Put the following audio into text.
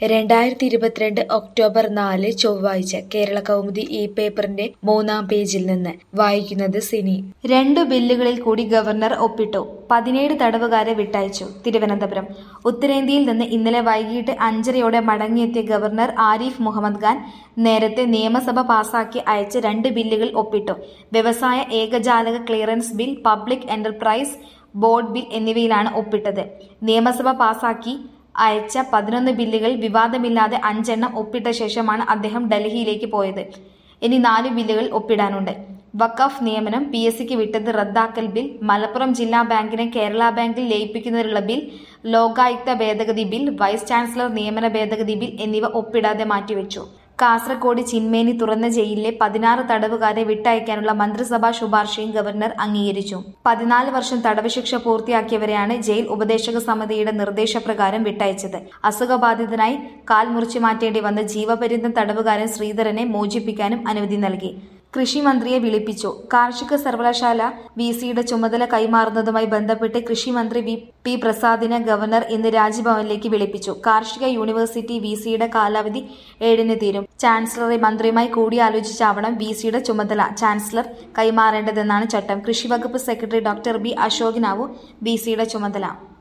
രണ്ടായിരത്തി ഇരുപത്തിരണ്ട് ഒക്ടോബർ നാല് ചൊവ്വാഴ്ച കേരള കൗമുദി ഈ പേപ്പറിന്റെ മൂന്നാം പേജിൽ നിന്ന് വായിക്കുന്നത് സിനി രണ്ടു ബില്ലുകളിൽ കൂടി ഗവർണർ ഒപ്പിട്ടു പതിനേഴ് തടവുകാരെ വിട്ടയച്ചു തിരുവനന്തപുരം ഉത്തരേന്ത്യയിൽ നിന്ന് ഇന്നലെ വൈകിട്ട് അഞ്ചരയോടെ മടങ്ങിയെത്തിയ ഗവർണർ ആരിഫ് മുഹമ്മദ് ഖാൻ നേരത്തെ നിയമസഭ പാസാക്കി അയച്ച രണ്ട് ബില്ലുകൾ ഒപ്പിട്ടു വ്യവസായ ഏകജാലക clearance bill public enterprise board bill എന്നിവയിലാണ് ഒപ്പിട്ടത് നിയമസഭ പാസാക്കി അയച്ച പതിനൊന്ന് ബില്ലുകൾ വിവാദമില്ലാതെ അഞ്ചെണ്ണം ഒപ്പിട്ട ശേഷമാണ് അദ്ദേഹം ഡൽഹിയിലേക്ക് പോയത് ഇനി നാല് ബില്ലുകൾ ഒപ്പിടാനുണ്ട് വഖഫ് നിയമനം പി എസ് സിക്ക് വിട്ടത് റദ്ദാക്കൽ ബിൽ മലപ്പുറം ജില്ലാ ബാങ്കിനെ കേരള ബാങ്കിൽ ലയിപ്പിക്കുന്നതിനുള്ള ബിൽ ലോകായുക്ത ഭേദഗതി ബിൽ വൈസ് ചാൻസലർ നിയമന ഭേദഗതി ബിൽ എന്നിവ ഒപ്പിടാതെ മാറ്റിവെച്ചു കാസർകോട് ചിന്മേനി തുറന്ന ജയിലിലെ പതിനാറ് തടവുകാരെ വിട്ടയക്കാനുള്ള മന്ത്രിസഭാ ശുപാർശയും ഗവർണർ അംഗീകരിച്ചു പതിനാല് വർഷം തടവ് ശിക്ഷ പൂർത്തിയാക്കിയവരെയാണ് ജയിൽ ഉപദേശക സമിതിയുടെ നിർദ്ദേശപ്രകാരം വിട്ടയച്ചത് അസുഖബാധിതനായി കാൽ മുറിച്ചു മാറ്റേണ്ടി വന്ന ജീവപര്യന്തം തടവുകാരൻ ശ്രീധരനെ മോചിപ്പിക്കാനും അനുമതി നൽകി കൃഷി മന്ത്രിയെ വിളിപ്പിച്ചു കാർഷിക സർവകലാശാല വി സിയുടെ ചുമതല കൈമാറുന്നതുമായി ബന്ധപ്പെട്ട് കൃഷി മന്ത്രി വി പി പ്രസാദിനെ ഗവർണർ ഇന്ന് രാജ്ഭവനിലേക്ക് വിളിപ്പിച്ചു കാർഷിക യൂണിവേഴ്സിറ്റി വി സിയുടെ കാലാവധി ഏഴിന് തീരും ചാൻസലറെ മന്ത്രിയുമായി കൂടിയാലോചിച്ചാവണം വി സിയുടെ ചുമതല ചാൻസലർ കൈമാറേണ്ടതെന്നാണ് ചട്ടം കൃഷി വകുപ്പ് സെക്രട്ടറി ഡോക്ടർ ബി അശോകിനാവു വി സിയുടെ ചുമതല